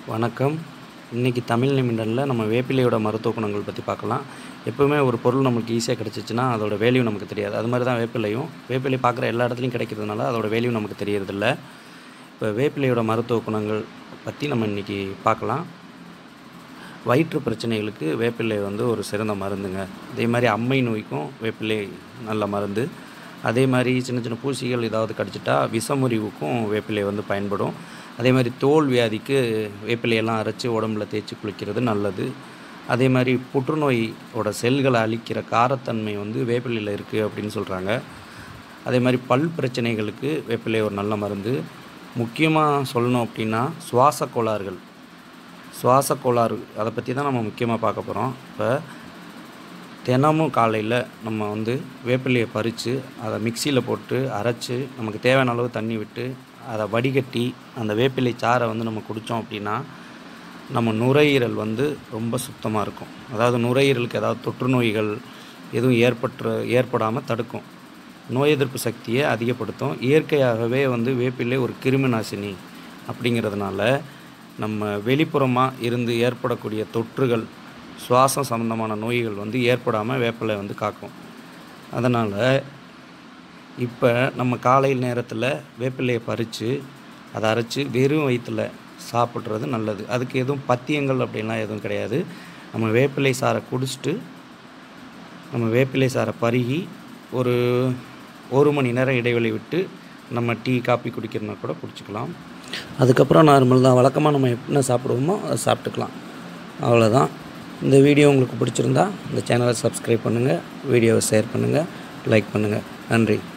வணக்கம் இன்றைக்கி தமிழ் நிமிடனில் நம்ம வேப்பிலையோட மருத்துவ குணங்கள் பற்றி பார்க்கலாம் எப்போவுமே ஒரு பொருள் நமக்கு ஈஸியாக கிடச்சிச்சின்னா அதோட வேல்யூ நமக்கு தெரியாது அது மாதிரி தான் வேப்பிலையும் வேப்பிலை பார்க்குற எல்லா இடத்துலையும் கிடைக்கிறதுனால அதோட வேல்யூ நமக்கு தெரியறதில்ல இப்போ வேப்பிலையோட மருத்துவ குணங்கள் பற்றி நம்ம இன்றைக்கி பார்க்கலாம் வயிற்று பிரச்சனைகளுக்கு வேப்பிலை வந்து ஒரு சிறந்த மருந்துங்க அதே மாதிரி அம்மை நோய்க்கும் வேப்பிலை நல்ல மருந்து அதே மாதிரி சின்ன சின்ன பூச்சிகள் ஏதாவது கடிச்சிட்டா விஷமுறிவுக்கும் வேப்பிலை வந்து பயன்படும் அதே மாதிரி தோல் வியாதிக்கு வேப்பிலையெல்லாம் அரைச்சி உடம்புல தேய்ச்சி குளிக்கிறது நல்லது அதே மாதிரி புற்றுநோயோட செல்களை அழிக்கிற காரத்தன்மை வந்து வேப்பிலையில் இருக்குது அப்படின்னு சொல்கிறாங்க அதே மாதிரி பல் பிரச்சனைகளுக்கு வேப்பிலை ஒரு நல்ல மருந்து முக்கியமாக சொல்லணும் அப்படின்னா சுவாச கோளாறுகள் சுவாச கோளாறு அதை பற்றி தான் நம்ம முக்கியமாக பார்க்க போகிறோம் இப்போ தினமும் காலையில் நம்ம வந்து வேப்பிலையை பறித்து அதை மிக்சியில் போட்டு அரைச்சி நமக்கு தேவையான அளவு தண்ணி விட்டு அதை வடிகட்டி அந்த வேப்பிலை சாறை வந்து நம்ம குடித்தோம் அப்படின்னா நம்ம நுரையீரல் வந்து ரொம்ப சுத்தமாக இருக்கும் அதாவது நுரையீரலுக்கு ஏதாவது தொற்று நோய்கள் எதுவும் ஏற்பட்டு ஏற்படாமல் தடுக்கும் நோய் எதிர்ப்பு சக்தியை அதிகப்படுத்தும் இயற்கையாகவே வந்து வேப்பிலை ஒரு கிருமி நாசினி அப்படிங்கிறதுனால நம்ம வெளிப்புறமாக இருந்து ஏற்படக்கூடிய தொற்றுகள் சுவாசம் சம்மந்தமான நோய்கள் வந்து ஏற்படாமல் வேப்பிலை வந்து காக்கும் அதனால் இப்போ நம்ம காலையில் நேரத்தில் வேப்பிலையை பறித்து அதை அரைச்சி வெறும் வயிற்றில் சாப்பிட்றது நல்லது அதுக்கு எதுவும் பத்தியங்கள் அப்படின்லாம் எதுவும் கிடையாது நம்ம வேப்பிலை சாறை குடிச்சிட்டு நம்ம வேப்பிலை சாறை பருகி ஒரு ஒரு மணி நேரம் இடைவெளி விட்டு நம்ம டீ காப்பி குடிக்கிறனா கூட குடிச்சிக்கலாம் அதுக்கப்புறம் நார்மல் தான் வழக்கமாக நம்ம என்ன சாப்பிடுவோமோ அதை சாப்பிட்டுக்கலாம் அவ்வளோதான் இந்த வீடியோ உங்களுக்கு பிடிச்சிருந்தா இந்த சேனலை சப்ஸ்கிரைப் பண்ணுங்கள் வீடியோவை ஷேர் பண்ணுங்கள் லைக் பண்ணுங்கள் நன்றி